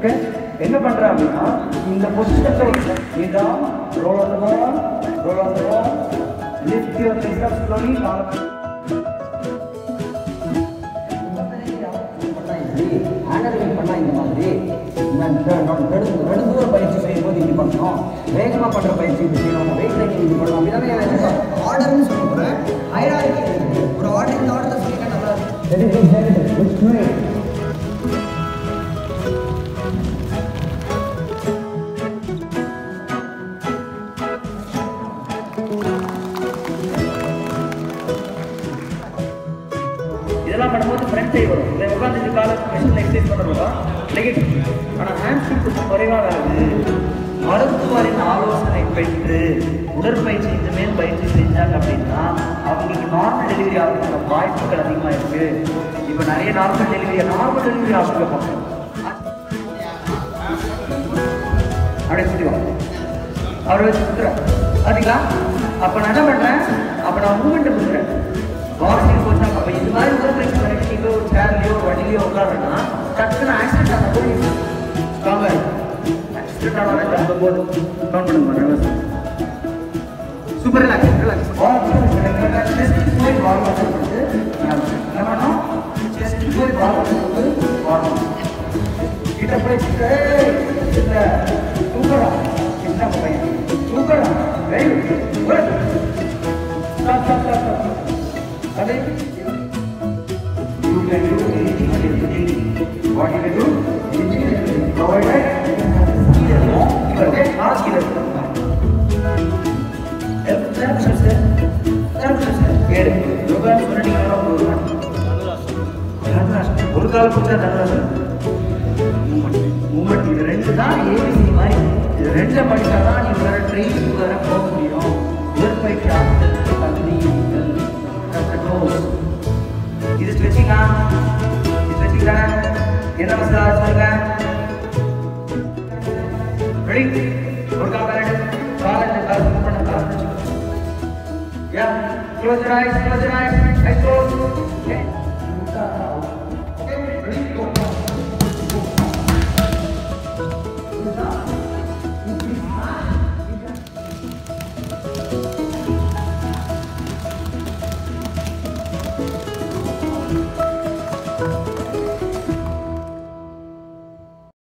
Okay என்ன பண்ற அப்படின்னா இந்த பொசிஷன்ல இதான் roll on the ball roll on the ball lift your list up slowly handle பண்ணா இந்த மாதிரி நான் நெ- நெ- நெடு- நெடுந்தூர பயிற்சி செய்யும்போது இப்படி பண்ணணும் வேகமாக பண்ணுற பயிற்சி இப்படி செய்யணும் வெயிட் ட்ரைனிங் இப்படி பண்ணணும் அப்படிதான் ஆர்டர்னு சொல்ல போகிறேன் ஹைரார்கி ஒரு ஆர்டர் இந்த ஆர்டர் சொல்லிட்டா நல்லா இருக்கும் இதெல்லாம் பண்ணும்போது ஃப்ரண்ட் சைடு வரும் இதை உட்காந்து இந்த கால மிஷினில் எக்ஸசைஸ் பண்ணுறப்போ நெகட்டிவ் ஆனால் ஹேண்ட் ஸ்கிப் கொஞ்சம் குறைவாக ஆகுது மருத்துவரின் ஆலோசனை பெற்று உடற்பயிற்சி இந்த மேல் பயிற்சி செஞ்சாங்க அப்படின்னா அவங்களுக்கு நார்மல் டெலிவரி ஆகிறதுக்கான வாய்ப்புகள் அதிகமாக இருக்கு இப்போ நிறைய normal delivery normal delivery hospital பார்க்கணும் அப்படியே சுற்றி வா அவரை வச்சு சுற்றுறேன் பார்த்தீங்களா அப்போ நான் என்ன பண்ணுறேன் அப்போ நான் மூமெண்ட்டை கொடுக்குறேன் பாக்ஸிங் போச்சா அப்போ இது மாதிரி உடற்பயிற்சி பண்ணிட்டு நீங்கள் ஒரு சேர்லையோ ஒரு வண்டிலையோ உட்காருன்னா டக்குன்னு ஆக்சிடென்ட் ஆன போய் ஸ்ட்ராங்காக ஆக்சிடென்ட் ஆனால் அந்த போது கவுண்ட் பண்ணுங்க reverse super relax relax chest போய் பால் வாட்டர் கொடுத்து என்ன பண்ணோம் செஸ்ட் போய் பால் வாட்டர் கொடுத்து வாரம் கிட்ட போய் இல்ல தூக்கடா என்ன பையன் தூக்கடா very good stop stop stop stop அதே You can do anything and everything. What you can do? Anything and everything. Provided skill is more, you will get our skill is more. Help, help, sir, sir. Help, sir, sir. கேடு யோகா சொன்னீங்கன்னா ஒரு நாள் ஒரு கால் கொடுத்தா நல்லா sir moment இது ரெண்டு தான் ஏபிசி மாதிரி இது ரெண்டில் படித்தா தான் நீ வேற ட்ரெயின் வேற போக முடியும் உடற்பயிற்சி ஆசிரியர் தகுதி டோஸ் இது ஸ்ட்ரெச்சிங்கா இது ஸ்ட்ரெச்சிங் தானே என்ன மசாலா சொல்லுங்க ரெடி ஒரு கால் கரண்ட் கால் இந்த கால் மூவ் பண்ண கால் யா close your eyes close your eyes eyes close